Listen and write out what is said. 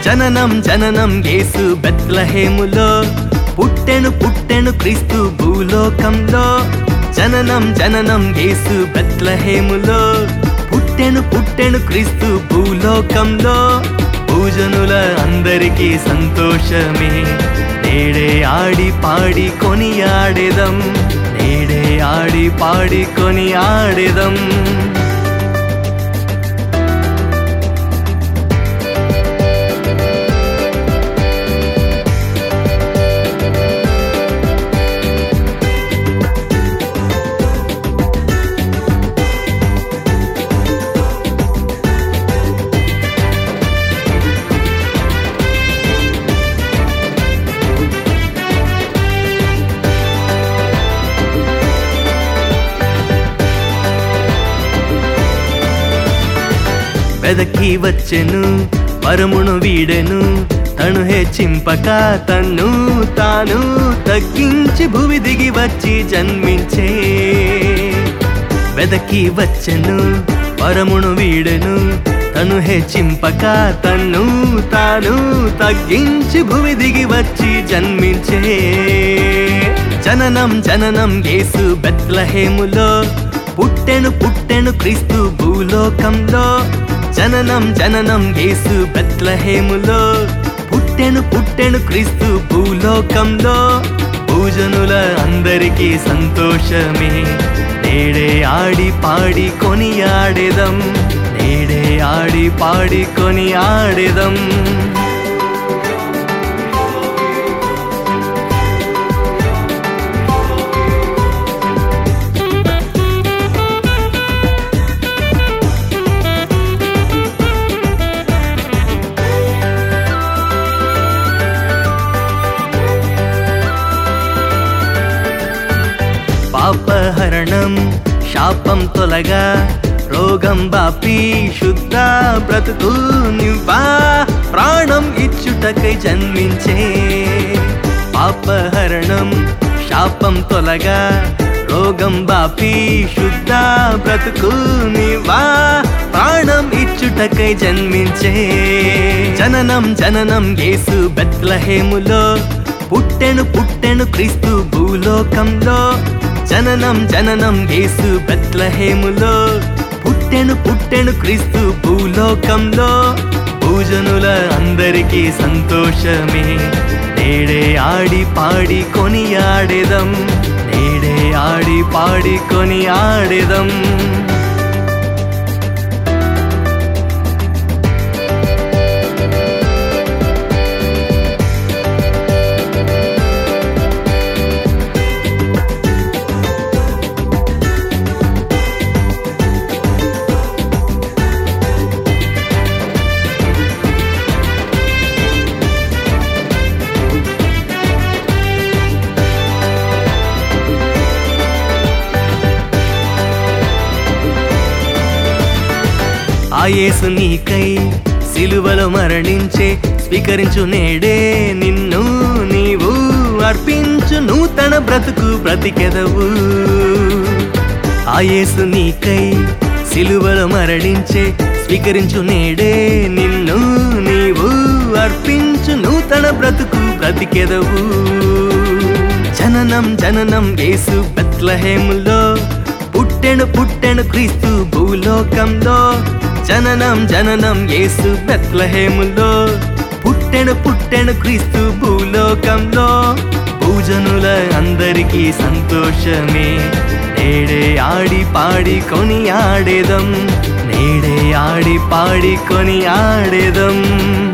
జననం జననం యేసు బెత్లహేములో పుట్టెను పుట్టెను క్రీస్తు భూలోకంలో జననం జననం యేసు బెత్లహేములో పుట్టెను పుట్టెను క్రీస్తు భూలోకంలో పూజనుల అందరికీ సంతోషమే నేడే ఆడి పాడి కొని ఆడేదం నేడే ఆడి పాడి కొని ఆడేదం వెదకి వచ్చెను పరమును వీడెను తను హెచ్చింపక తన్ను తాను తగ్గించి భూమి దిగి వచ్చి జన్మించే వెదకి వచ్చెను పరమును వీడెను తను హెచ్చింపక తన్ను తాను తగ్గించి భూమి దిగి వచ్చి జన్మించే జననం జననం యేసు బెత్లహేములో పుట్టెను పుట్టెను క్రీస్తు భూలోకంలో జననం జననం యేసు బెత్లహేములో పుట్టెను పుట్టెను క్రీస్తు భూలోకంలో పూజనుల అందరికీ సంతోషమే నేడే ఆడి పాడి కొని ఆడేదం నేడే ఆడి పాడి కొని ఆడేదం పాపహరణం శాపం తొలగా రోగం బాపి శుద్ధ బ్రతుకు నివ్వా ప్రాణం ఇచ్చుటకై జన్మించే పాపహరణం శాపం తొలగా రోగం బాపి శుద్ధ బ్రతుకు నివ్వా ప్రాణం ఇచ్చుటకై జన్మించే జననం జననం యేసు బెత్లహేములో పుట్టెను పుట్టెను క్రీస్తు భూలోకంలో జననం జననం యేసు బెత్లహేములో పుట్టెను పుట్టెను క్రీస్తు భూలోకంలో పూజనుల అందరికీ సంతోషమే నేడే ఆడి పాడి కొని ఆడేదం నేడే ఆడి పాడి కొని ఆడేదం ఆ యేసు నీకై సిలువలో మరణించే స్వీకరించు నేడే నిన్ను నీవు అర్పించు నూతన బ్రతుకు బ్రతికెదవు ఆ యేసు నీకై సిలువలో మరణించే స్వీకరించు నేడే నిన్ను నీవు అర్పించు నూతన బ్రతుకు బ్రతికెదవు జననం జననం యేసు బెత్లహేములో పుట్టెను పుట్టెను క్రీస్తు భూలోకంలో జననం జననం యేసు బెత్లహేములో పుట్టెను పుట్టెను క్రీస్తు భూలోకంలో పూజనుల అందరికీ సంతోషమే నేడే ఆడి పాడి కొని ఆడేదం నేడే ఆడి పాడి కొని ఆడేదం